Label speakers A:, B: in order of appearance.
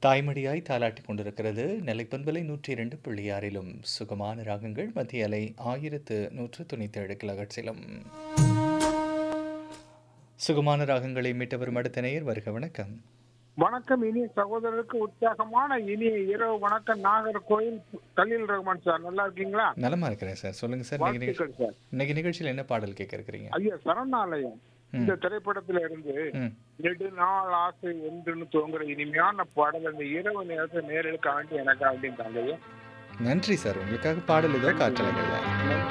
A: தாய்மடியாய் தாலாட்டிக் கொண்டிருக்கிறது நெல்லை பண்பலை நூற்றி இரண்டு புள்ளி ஆறிலும் சுகமான ராகங்கள் மத்திய அலை ஆயிரத்து நூற்று தொண்ணூற்றி ஏழு கிலகட்சிலும் சுகமான ராகங்களை மீட்ட வரும் அடுத்த நேயர் வருக வணக்கம்
B: வணக்கம் இனிய சகோதரருக்கு உற்சாகமான இனிய இரவு வணக்கம் நாகர்கோயில் கலீல் ரஹ்மான் சார் நல்லா இருக்கீங்களா
A: நலமா இருக்கிறேன் சார் சொல்லுங்க சார் இன்னைக்கு நிகழ்ச்சி
B: வாழ்த்துக்கள் சார்
A: இன்னைக்கு நிகழ்ச்சியில் என்ன பாடல் கேட்க இருக்கிறீங்க
B: ஐயா சரணாலயம் இந்த திரைப்படத்துல இருந்து
A: ம்
B: நெடு நாள் ஆசை ஒன்றுன்னு தோங்குற இனிமையான பாடல் அந்த இரவு நேரத்தை நேரெடுக்க வேண்டி எனக்கா அப்படின்னு தாங்க
A: நன்றி சார் உங்களுக்காக பாடல் ஏதோ காற்றலைகள்ல